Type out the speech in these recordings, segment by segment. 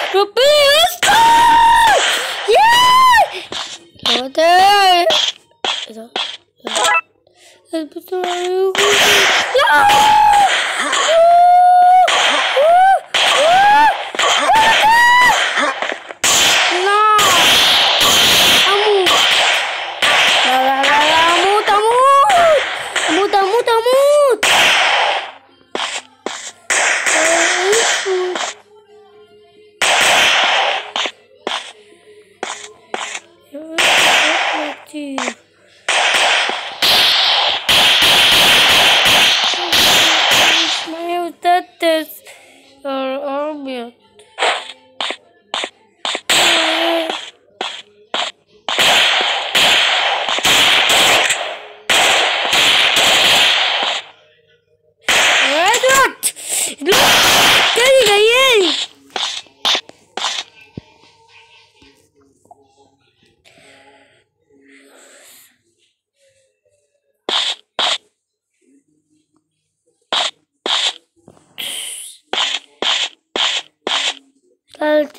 ربنا يستر ياه هو ده ايه ده البطل اموت اموت اموت اموت اموت كتير معايا وتتس يا أبيض ادوت لا تاني جايالي قلت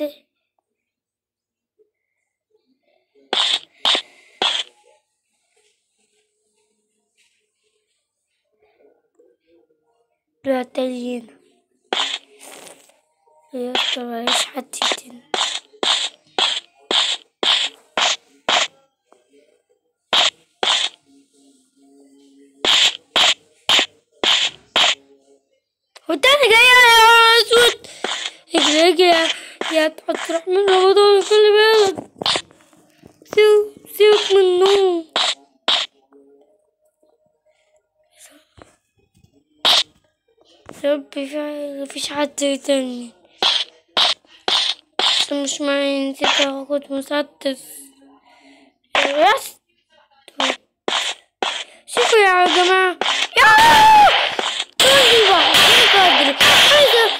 لا تلين يا ترى ايش حتيتين والتاني جاي يا اسود اجري اجري يا يا تروح من رمضان خلي بالك سيب سيبك من النوم ربي في مفيش حد تاني بس مش معي نسيت اخد مسدس بس شوفوا يا جماعة يا ايوه بدري عايزة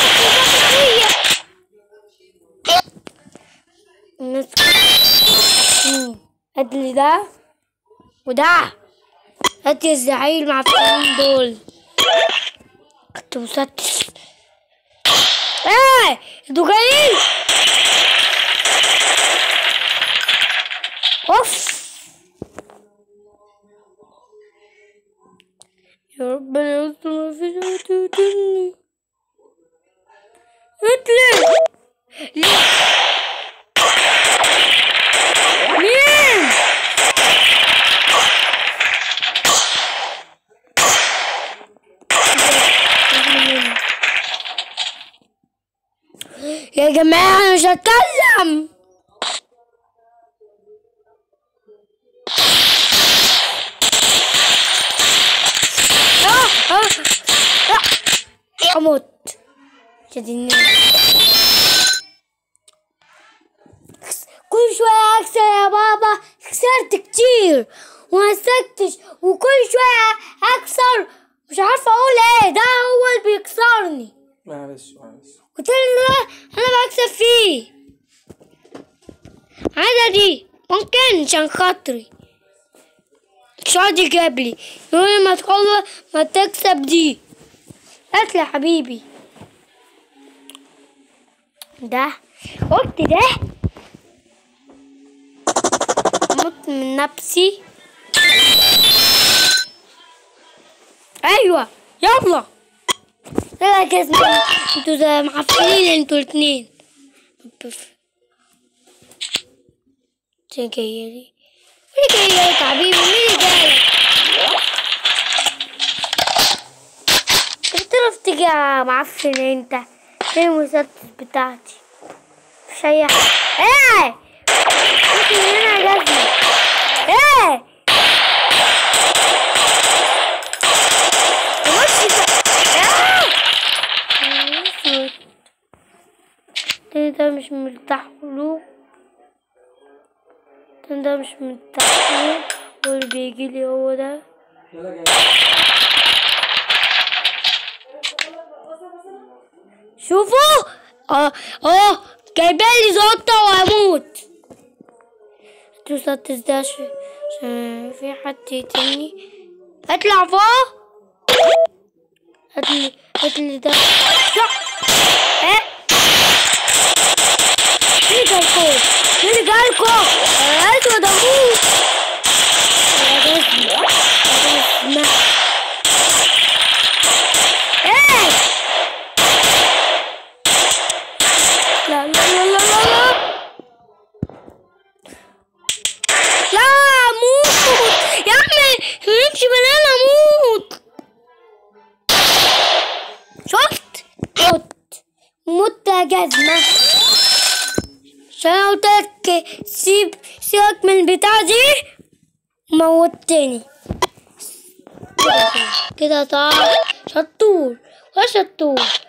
الناس هات لي ده وده هات لي الزعيل مع الفلان دول كنت مسدس ايه انتوا جايين اوف يا ربنا يستر ما فيش حد يقتلني اطلع لا مين يا جماعة أنا مش هتكلم آه آه آه أموت شدني كل شوية أكسر يا بابا خسرت كتير وما سكتش وكل شوية أكسر مش عارفة أقول إيه ده هو اللي بيكسرني معلش معلش قلت له أنا بكسب فيه عادي ممكن عشان خاطري مش راضي يجيب لي يقول لي ما تخلص ما تكسب دي هات لي يا حبيبي ده قلت ده مت من نفسي ايوه يلا يلا يا جزمة انتوا زي معفنين انتوا الاتنين بف. مين جاي لي مين جاي لك يا حبيبي مين جاي انت بتعرف تيجي يا معفن انت فين المسدس بتاعتي مش اي حاجة ايه انت من هنا يا جزمة ايه تمشي اسود ده مش مرتاح له ده مش مرتاح له واللي بيجي لي هو ده يلا جاي شوفوا اه اه جايبالي زوطة وهموت مسدس ده عشان عشان في حد تاني اطلع فوق هاتلي هاتلي ده شو ايه مت يا جزمة عشان أنا قلت لك سيب سيبك من البتاع دي موتني كده صح شطور وشطور